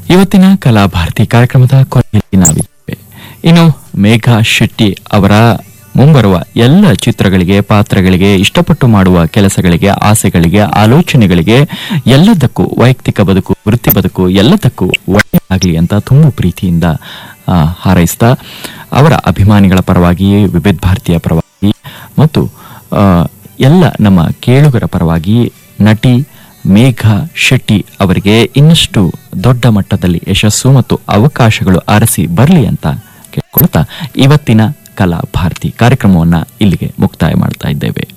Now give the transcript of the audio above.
ಇವತ್ತಿನ ಕಲಾಭಾರತಿ ಕಾರ್ಯಕ್ರಮದ ಕೊನೆಯಲ್ಲಿ ನಾವಿದ್ದೇವೆ ಇನ್ನು ಮೇಘಾ ಶೆಟ್ಟಿ ಅವರ ಮುಂಬರುವ ಎಲ್ಲ ಚಿತ್ರಗಳಿಗೆ ಪಾತ್ರಗಳಿಗೆ ಇಷ್ಟಪಟ್ಟು ಮಾಡುವ ಕೆಲಸಗಳಿಗೆ ಆಸೆಗಳಿಗೆ ಆಲೋಚನೆಗಳಿಗೆ ಎಲ್ಲದಕ್ಕೂ ವೈಯಕ್ತಿಕ ಬದುಕು ವೃತ್ತಿ ಬದುಕು ಎಲ್ಲದಕ್ಕೂ ಒಳ್ಳೆಯದಾಗಲಿ ಅಂತ ತುಂಬು ಪ್ರೀತಿಯಿಂದ ಆ, ಹಾರೈಸ್ತಾ ಅವರ ಅಭಿಮಾನಿಗಳ ಪರವಾಗಿ ವಿವಿಧ ಭಾರತೀಯ ಪರವಾಗಿ ಮತ್ತು ಆ, ಎಲ್ಲ ನಮ್ಮ ಕೇಳುಗರ ಪರವಾಗಿ ನಟಿ ಮೇಘಾ ಶೆಟ್ಟಿ ಅವರಿಗೆ ಇನ್ನಷ್ಟು ದೊಡ್ಡ ಮಟ್ಟದಲ್ಲಿ ಯಶಸ್ಸು ಮತ್ತು ಅವಕಾಶಗಳು ಅರಸಿ ಬರಲಿ ಅಂತ ಕೇಳ್ಕೊಳ್ತಾ ಇವತ್ತಿನ ಕಲಾ ಭಾರತಿ ಕಾರ್ಯಕ್ರಮವನ್ನ ಇಲ್ಲಿಗೆ ಮುಕ್ತಾಯ ಮಾಡ್ತಾ ಇದ್ದೇವೆ